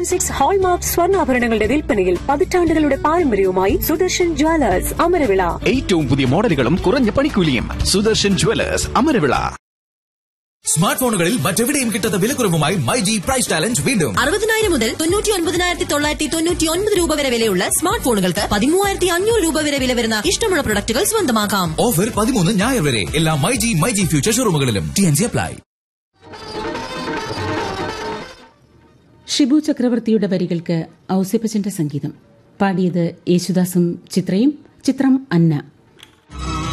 six hallmark സ്വർണ്ണാഭരണങ്ങളുടെ വിൽപ്പനയിൽ പതിറ്റാണ്ടുകളുടെ പാരമ്പര്യവുമായി സുദർശൻ ജ്വല്ലേഴ്സ് അമരവിള ഏറ്റവും പുതിയ മോഡലുകളും കുറഞ്ഞ പണിക്കൂലിയും സുദർശൻ ജുവലേഴ്സ് അമരവിള സ്മാർട്ട് ഫോണുകളിൽ മറ്റെവിടെയും കിട്ടാത്ത വിലക്കുറവുമായി മൈ ജി പ്രൈസ് ചാലഞ്ച് വീണ്ടും അറുപതിനായിരം മുതൽ തൊണ്ണൂറ്റി ഒൻപതിനായിരത്തി തൊള്ളായിരത്തി തൊണ്ണൂറ്റി ഒൻപത് രൂപ വരെ വിലയുള്ള സ്മാർട്ട് ഫോണുകൾക്ക് പതിമൂവായിരത്തി അഞ്ഞൂറ് രൂപ വരെ വില വരുന്ന ഇഷ്ടമുള്ള പ്രൊഡക്റ്റുകൾ സ്വന്തമാക്കാം ഓഫർ പതിമൂന്ന് ഞായർ വരെ എല്ലാ my G my G future ഷോറൂമുകളിലും T N C apply Shibu ചക്രവർത്തിയുടെ വരികൾക്ക് ഔസേപ്പച്ചന്റെ സംഗീതം പാടിയത് യേശുദാസും ചിത്രയും ചിത്രം അന്ന